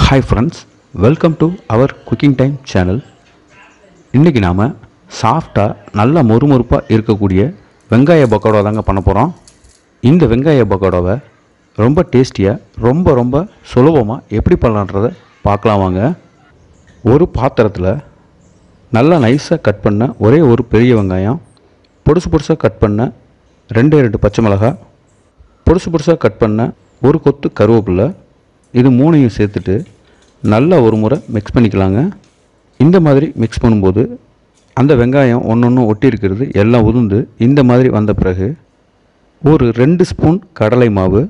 hi friends welcome to our cooking time channel இன்றைக்கி நாம் சாஃப்டாக நல்ல மொறுமொறுப்பாக இருக்கக்கூடிய வெங்காய பக்கோடா தாங்க பண்ண போகிறோம் இந்த வெங்காய பக்கோடாவை ரொம்ப டேஸ்டியாக ரொம்ப ரொம்ப சுலபமாக எப்படி பண்ணலான்றதை பார்க்கலாம் வாங்க ஒரு பாத்திரத்தில் நல்லா நைஸாக கட் பண்ண ஒரே ஒரு பெரிய வெங்காயம் பொடுசு பொடுசாக கட் பண்ண ரெண்டே ரெண்டு பச்சை மிளகாய் பொடுசு பொடுசாக கட் பண்ண ஒரு கொத்து கருவேப்பிலை இது மூணையும் சேர்த்துட்டு நல்லா ஒரு முறை மிக்ஸ் பண்ணிக்கலாங்க இந்த மாதிரி மிக்ஸ் பண்ணும்போது அந்த வெங்காயம் ஒன்று ஒன்று ஒட்டி இருக்கிறது எல்லாம் உதிர்ந்து இந்த மாதிரி வந்த பிறகு ஒரு ரெண்டு ஸ்பூன் கடலை மாவு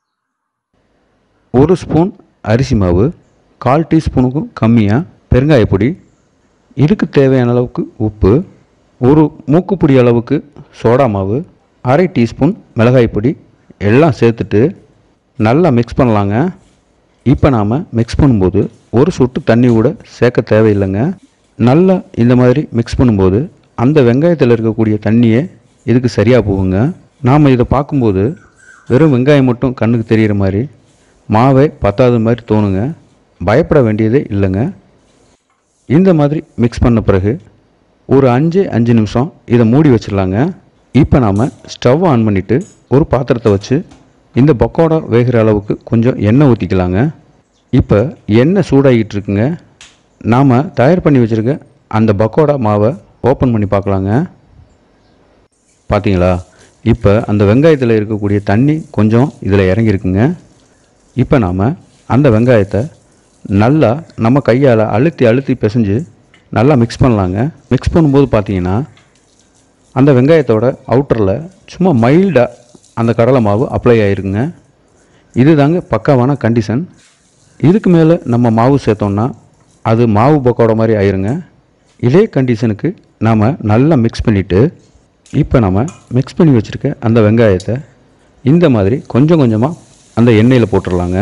ஒரு ஸ்பூன் அரிசி மாவு கால் டீஸ்பூனுக்கும் கம்மியாக பெருங்காயப்பொடி இதுக்கு தேவையான அளவுக்கு உப்பு ஒரு மூக்குப்பொடி அளவுக்கு சோடா மாவு அரை டீஸ்பூன் மிளகாய் பொடி எல்லாம் சேர்த்துட்டு நல்லா மிக்ஸ் பண்ணலாங்க இப்போ நாம் மிக்ஸ் பண்ணும்போது ஒரு சொட்டு தண்ணி கூட சேர்க்க தேவையில்லைங்க நல்லா இந்த மாதிரி மிக்ஸ் பண்ணும்போது அந்த வெங்காயத்தில் இருக்கக்கூடிய தண்ணியே இதுக்கு சரியாக போகுங்க நாம் இதை பார்க்கும்போது வெறும் வெங்காயம் மட்டும் கண்ணுக்கு தெரிகிற மாதிரி மாவே பத்தாத மாதிரி தோணுங்க பயப்பட வேண்டியதே இல்லைங்க இந்த மாதிரி மிக்ஸ் பண்ண பிறகு ஒரு அஞ்சு அஞ்சு நிமிஷம் இதை மூடி வச்சிடலாங்க இப்போ நாம் ஸ்டவ் ஆன் பண்ணிவிட்டு ஒரு பாத்திரத்தை வச்சு இந்த பக்கோடா வேகிற அளவுக்கு கொஞ்சம் எண்ணெய் ஊற்றிக்கலாங்க இப்போ எண்ணெய் சூடாகிட்டு இருக்குங்க நாம் தயார் பண்ணி வச்சுருக்க அந்த பக்கோடா மாவை ஓப்பன் பண்ணி பார்க்கலாங்க பார்த்தீங்களா இப்போ அந்த வெங்காயத்தில் இருக்கக்கூடிய தண்ணி கொஞ்சம் இதில் இறங்கியிருக்குங்க இப்போ நாம் அந்த வெங்காயத்தை நல்லா நம்ம கையால் அழுத்தி அழுத்தி பிசைஞ்சு நல்லா மிக்ஸ் பண்ணலாங்க மிக்ஸ் பண்ணும்போது பார்த்தீங்கன்னா அந்த வெங்காயத்தோட அவுட்டரில் சும்மா மைல்டாக அந்த கடலை மாவு அப்ளை ஆகிருக்குங்க இது தாங்க பக்காவான கண்டிஷன் இதுக்கு மேலே நம்ம மாவு சேர்த்தோம்னா அது மாவு பக்கோட மாதிரி ஆயிருங்க இதே கண்டிஷனுக்கு நாம் நல்லா மிக்ஸ் பண்ணிவிட்டு இப்போ நம்ம மிக்ஸ் பண்ணி வச்சுருக்க அந்த வெங்காயத்தை இந்த மாதிரி கொஞ்சம் கொஞ்சமாக அந்த எண்ணெயில் போட்டுடலாங்க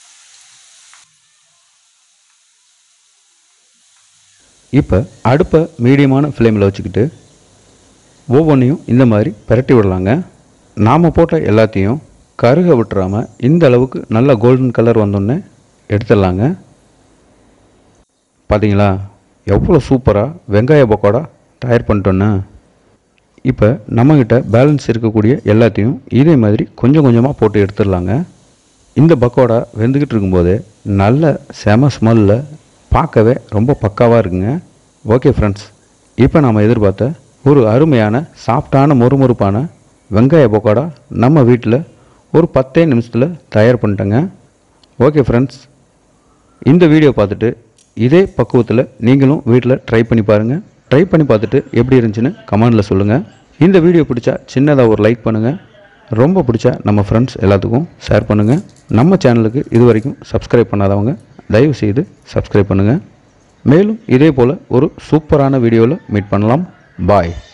இப்போ அடுப்பை மீடியமான ஃப்ளேமில் வச்சுக்கிட்டு ஒவ்வொன்றையும் இந்த மாதிரி பிரட்டி விடலாங்க நாம் போட்ட எல்லாத்தையும் கருக விட்டுறாமல் இந்த அளவுக்கு நல்ல கோல்டன் கலர் வந்தோடனே எடுத்துடலாங்க பார்த்தீங்களா எவ்வளோ சூப்பராக வெங்காய பக்கோடா தயார் பண்ணிட்டோன்னு இப்போ நம்மக்கிட்ட பேலன்ஸ் இருக்கக்கூடிய எல்லாத்தையும் இதே மாதிரி கொஞ்சம் கொஞ்சமாக போட்டு எடுத்துடலாங்க இந்த பக்கோடா வெந்துக்கிட்டு இருக்கும்போதே நல்ல செம ஸ்மெல்லில் பார்க்கவே ரொம்ப பக்காவாக இருக்குங்க ஓகே ஃப்ரெண்ட்ஸ் இப்போ நாம் எதிர்பார்த்த ஒரு அருமையான சாஃப்டான மொறுமொறுப்பான வெங்காய பக்கோடா நம்ம வீட்டில் ஒரு பத்தே நிமிஷத்தில் தயார் பண்ணிட்டேங்க ஓகே ஃப்ரெண்ட்ஸ் இந்த வீடியோ பார்த்துட்டு இதே பக்குவத்தில் நீங்களும் வீட்டில் ட்ரை பண்ணி பாருங்கள் ட்ரை பண்ணி பார்த்துட்டு எப்படி இருந்துச்சுன்னு கமெண்டில் சொல்லுங்கள் இந்த வீடியோ பிடிச்சா சின்னதாக ஒரு லைக் பண்ணுங்கள் ரொம்ப பிடிச்சா நம்ம ஃப்ரெண்ட்ஸ் எல்லாத்துக்கும் ஷேர் பண்ணுங்கள் நம்ம சேனலுக்கு இது வரைக்கும் சப்ஸ்கிரைப் பண்ணாதவங்க தயவு செய்து சப்ஸ்கிரைப் பண்ணுங்கள் மேலும் இதே போல் ஒரு சூப்பரான வீடியோவில் மீட் பண்ணலாம் பாய்